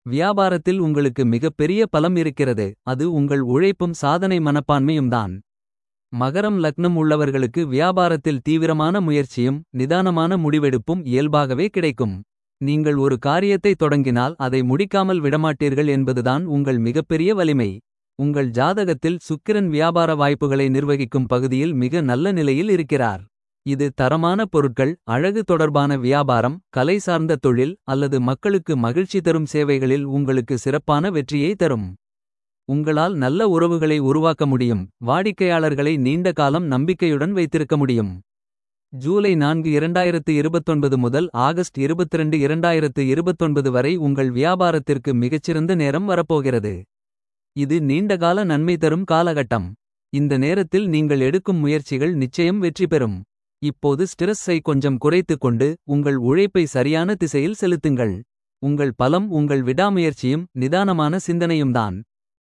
வியாபாரத்தில் உங்களுக்கு மிகப்பெரிய பலம் இருக்கிறது அது உங்கள் உழைப்பும் சாதனை மனப்பான்மையும்தான் மகரம் லக்னம் உள்ளவர்களுக்கு வியாபாரத்தில் தீவிரமான முயற்சியும் நிதானமான முடிவெடுப்பும் இயல்பாகவே கிடைக்கும் நீங்கள் ஒரு காரியத்தை தொடங்கினால் அதை முடிக்காமல் விடமாட்டீர்கள் என்பதுதான் உங்கள் மிகப்பெரிய வலிமை உங்கள் ஜாதகத்தில் சுக்கிரன் வியாபார வாய்ப்புகளை நிர்வகிக்கும் பகுதியில் மிக நல்ல நிலையில் இருக்கிறார் இது தரமான பொருட்கள் அழகு தொடர்பான வியாபாரம் கலை சார்ந்த தொழில் அல்லது மக்களுக்கு மகிழ்ச்சி தரும் சேவைகளில் உங்களுக்கு சிறப்பான வெற்றியை தரும் உங்களால் நல்ல உறவுகளை உருவாக்க முடியும் வாடிக்கையாளர்களை நீண்ட காலம் நம்பிக்கையுடன் வைத்திருக்க முடியும் ஜூலை நான்கு இரண்டாயிரத்து இருபத்தொன்பது முதல் ஆகஸ்ட் இருபத்திரண்டு இரண்டாயிரத்து இருபத்தொன்பது வரை உங்கள் வியாபாரத்திற்கு மிகச்சிறந்த நேரம் வரப்போகிறது இது நீண்டகால நன்மை தரும் காலகட்டம் இந்த நேரத்தில் நீங்கள் எடுக்கும் முயற்சிகள் நிச்சயம் வெற்றி பெறும் இப்போது ஸ்ட்ரெஸ்ஸை கொஞ்சம் குறைத்துக் கொண்டு உங்கள் உழைப்பை சரியான திசையில் செலுத்துங்கள் உங்கள் பலம் உங்கள் விடாமுயற்சியும் நிதானமான சிந்தனையும்தான்